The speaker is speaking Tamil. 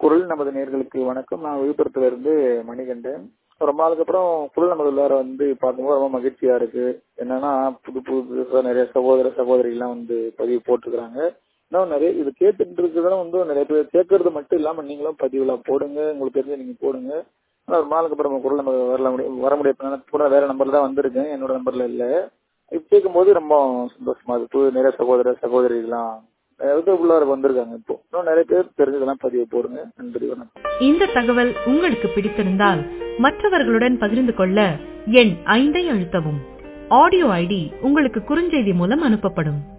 குரல் நமது நேர்களுக்கு வணக்கம் நான் விழுப்புரத்துல இருந்து மணிகண்டன் ரொம்ப நாளுக்கு அப்புறம் குரல் நமது உள்ளார வந்து பார்க்கும்போது ரொம்ப மகிழ்ச்சியா இருக்கு என்னன்னா புது புதுசா நிறைய சகோதர சகோதரிகள்லாம் வந்து பதிவு போட்டிருக்கிறாங்க இன்னும் நிறைய இது கேட்டுட்டு இருக்கிறதும் வந்து நிறைய பேர் கேட்கறது மட்டும் இல்லாம நீங்களும் பதிவுல போடுங்க உங்களுக்கு தெரிஞ்ச நீங்க போடுங்க ஆனா ஒரு நாளுக்கு அப்புறம் குரல் நம்ம வரல முடியும் வர முடியாது கூட வேற நம்பர்ல தான் வந்திருக்கேன் என்னோட நம்பர்ல இல்ல இப்ப கேட்கும்போது ரொம்ப சந்தோஷமா இருக்கு புது நிறைய சகோதர சகோதரிகள்லாம் உள்ளார வந்திருக்காங்க இப்போ இன்னும் நிறைய பேர் தெரிஞ்சதெல்லாம் பதிவு போடுங்க நன்றி வணக்கம் இந்த தகவல் உங்களுக்கு பிடித்திருந்தால் மற்றவர்களுடன் பகிர்ந்து கொள்ள எண் ஐந்தை அழுத்தவும் ஆடியோ ஐடி உங்களுக்கு குறுஞ்செய்தி மூலம் அனுப்பப்படும்